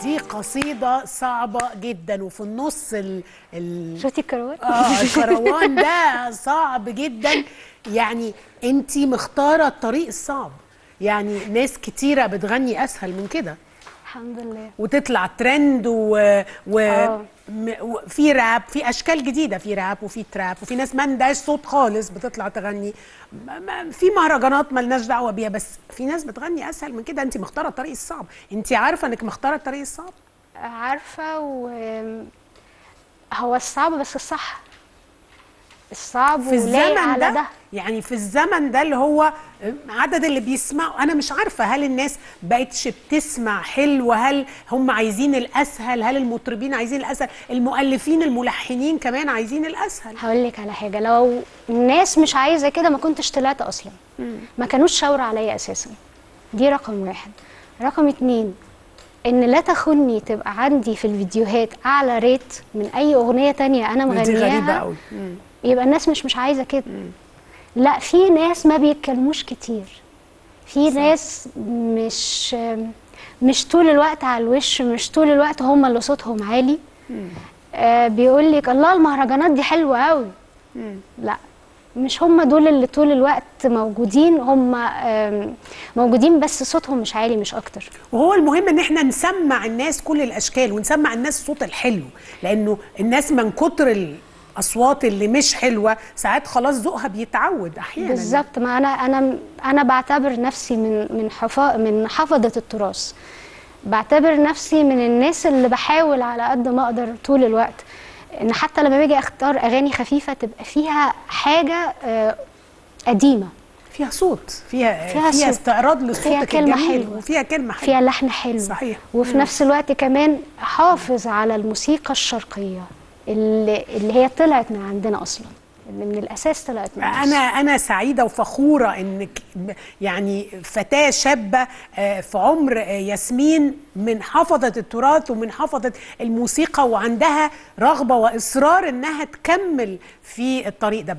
دي قصيدة صعبة جدا وفي النص ال ال شفتي الكروات اه الكروان ده صعب جدا يعني انت مختارة الطريق الصعب يعني ناس كتيرة بتغني اسهل من كده الحمد لله وتطلع ترند و... و... آه. م... و... في راب في اشكال جديده في راب وفي تراب وفي ناس ما عندهاش صوت خالص بتطلع تغني ما... ما... في مهرجانات ملناش دعوه بيها بس في ناس بتغني اسهل من كده انت مختاره الطريق الصعب انت عارفه انك مختاره الطريق الصعب عارفه و هو الصعب بس الصح الصعب في ولايق الزمن على ده, ده يعني في الزمن ده اللي هو عدد اللي بيسمعوا انا مش عارفه هل الناس بقتش بتسمع حلو هل هم عايزين الاسهل هل المطربين عايزين الاسهل المؤلفين الملحنين كمان عايزين الاسهل هقول لك على حاجه لو الناس مش عايزه كده ما كنتش طلعت اصلا ما كانوش شاوروا عليا اساسا دي رقم واحد رقم اتنين ان لا تخني تبقى عندي في الفيديوهات اعلى ريت من اي اغنيه تانية انا دي غريبه مغنياها قوي يبقى الناس مش مش عايزه كده لا في ناس ما بيتكلموش كتير في ناس مش مش طول الوقت على الوش مش طول الوقت هم اللي صوتهم عالي آه بيقول لك الله المهرجانات دي حلوه قوي لا مش هم دول اللي طول الوقت موجودين هم آم، موجودين بس صوتهم مش عالي مش اكتر وهو المهم ان احنا نسمع الناس كل الاشكال ونسمع الناس الصوت الحلو لانه الناس من كتر الاصوات اللي مش حلوه ساعات خلاص ذوقها بيتعود احيانا بالظبط ما انا انا انا بعتبر نفسي من من حفا من حفظه التراث بعتبر نفسي من الناس اللي بحاول على قد ما اقدر طول الوقت ان حتى لما باجي اختار اغاني خفيفه تبقى فيها حاجه آه، قديمه فيها صوت فيها فيها فيها, صوت. استعراض لصوتك فيها كلمة الجميل حلوة. وفيها كلمه حلوه فيها لحن حلو صحيح. وفي نفس الوقت كمان حافظ على الموسيقى الشرقيه اللي, اللي هي طلعت من عندنا اصلا اللي من الاساس طلعت من انا مصر. انا سعيده وفخوره انك يعني فتاه شابه آه، في عمر آه، ياسمين من حفظه التراث ومن حفظه الموسيقى وعندها رغبه واصرار انها تكمل في الطريق ده